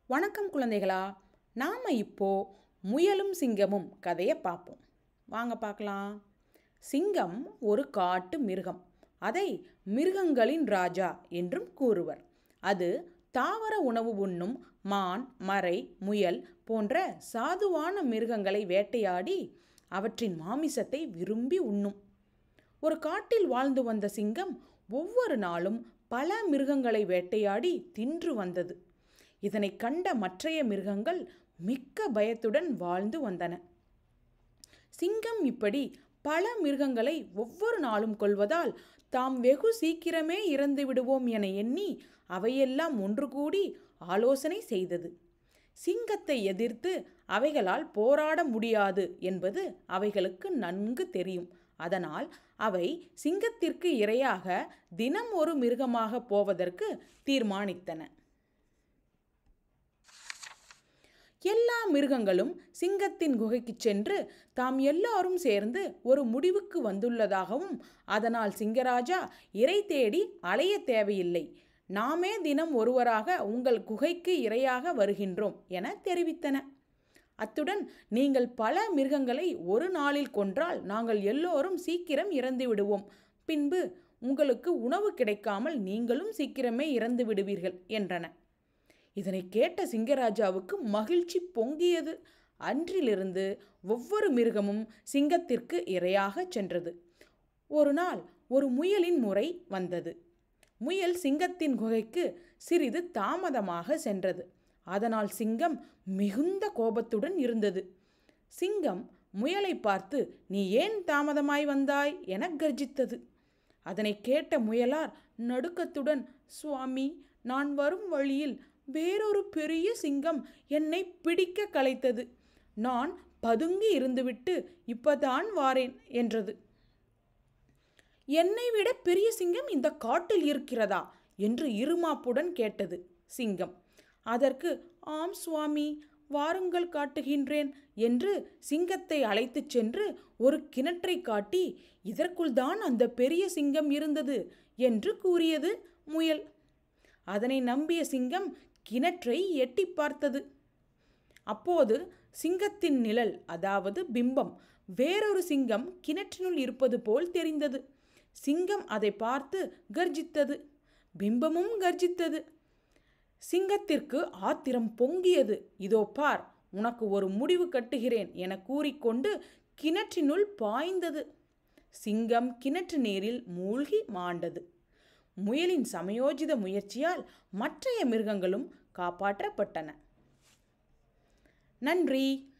வணக்கம் குழந்தைகளா நாம் இப்போ முயலும் சிங்கமும் கதையை பார்ப்போம் வாங்க பார்க்கலாம் சிங்கம் ஒரு காட்டு மிருகம் அதை மிருகங்களின் ராஜா என்றும் கூறுவர் அது தாவர உணவு உண்ணும் மான் மறை முயல் போன்ற சாதுவான மிருகங்களை வேட்டையாடி அவற்றின் மாமிசத்தை விரும்பி உண்ணும் ஒரு காட்டில் வாழ்ந்து வந்த சிங்கம் ஒவ்வொரு நாளும் பல மிருகங்களை வேட்டையாடி தின்று வந்தது இதனை கண்ட மற்றைய மிருகங்கள் மிக்க பயத்துடன் வாழ்ந்து வந்தன சிங்கம் இப்படி பல மிருகங்களை ஒவ்வொரு நாளும் கொள்வதால் தாம் வெகு சீக்கிரமே இறந்து விடுவோம் என எண்ணி அவையெல்லாம் ஒன்று கூடி ஆலோசனை செய்தது சிங்கத்தை எதிர்த்து அவைகளால் போராட முடியாது என்பது அவைகளுக்கு நன்கு தெரியும் அதனால் அவை சிங்கத்திற்கு இரையாக தினம் ஒரு மிருகமாக போவதற்கு தீர்மானித்தன எல்லா மிருகங்களும் சிங்கத்தின் குகைக்கு சென்று தாம் எல்லாரும் சேர்ந்து ஒரு முடிவுக்கு வந்துள்ளதாகவும் அதனால் சிங்கராஜா இறை தேடி அலைய தேவையில்லை நாமே தினம் ஒருவராக உங்கள் குகைக்கு இரையாக வருகின்றோம் என தெரிவித்தன அத்துடன் நீங்கள் பல மிருகங்களை ஒரு நாளில் கொன்றால் நாங்கள் எல்லோரும் சீக்கிரம் இறந்து விடுவோம் பின்பு உங்களுக்கு உணவு கிடைக்காமல் நீங்களும் சீக்கிரமே இறந்து விடுவீர்கள் என்றன இதனை கேட்ட சிங்கராஜாவுக்கு மகிழ்ச்சி பொங்கியது அன்றிலிருந்து ஒவ்வொரு மிருகமும் சிங்கத்திற்கு இரையாக சென்றது ஒரு நாள் ஒரு முயலின் முறை வந்தது முயல் சிங்கத்தின் குகைக்கு சிறிது தாமதமாக சென்றது அதனால் சிங்கம் மிகுந்த கோபத்துடன் இருந்தது சிங்கம் முயலை பார்த்து நீ ஏன் தாமதமாய் வந்தாய் என கர்ஜித்தது அதனை கேட்ட முயலார் நடுக்கத்துடன் சுவாமி நான் வரும் வழியில் வேறொரு பெரிய சிங்கம் என்னை பிடிக்க கலைத்தது நான் பதுங்கி இருந்துவிட்டு இப்பதான் வாரேன் என்றது என்னை விட பெரிய சிங்கம் இந்த காட்டில் இருக்கிறதா என்று இருமாப்புடன் கேட்டது சிங்கம் அதற்கு ஆம் சுவாமி வாருங்கள் காட்டுகின்றேன் என்று சிங்கத்தை அழைத்துச் சென்று ஒரு கிணற்றை காட்டி இதற்குள் தான் அந்த பெரிய சிங்கம் இருந்தது என்று கூறியது முயல் அதனை நம்பிய சிங்கம் கிணற்றை எட்டி பார்த்தது அப்போது சிங்கத்தின் நிழல் அதாவது பிம்பம் வேறொரு சிங்கம் கிணற்றினுள் இருப்பது போல் தெரிந்தது சிங்கம் அதை பார்த்து கர்ஜித்தது பிம்பமும் கர்ஜித்தது சிங்கத்திற்கு ஆத்திரம் பொங்கியது இதோ பார் உனக்கு ஒரு முடிவு கட்டுகிறேன் என கூறிக்கொண்டு கிணற்றினுள் பாய்ந்தது சிங்கம் கிணற்று நீரில் மூழ்கி மாண்டது முயலின் சமயோஜித முயற்சியால் மற்றைய மிருகங்களும் காப்பாற்றப்பட்டன நன்றி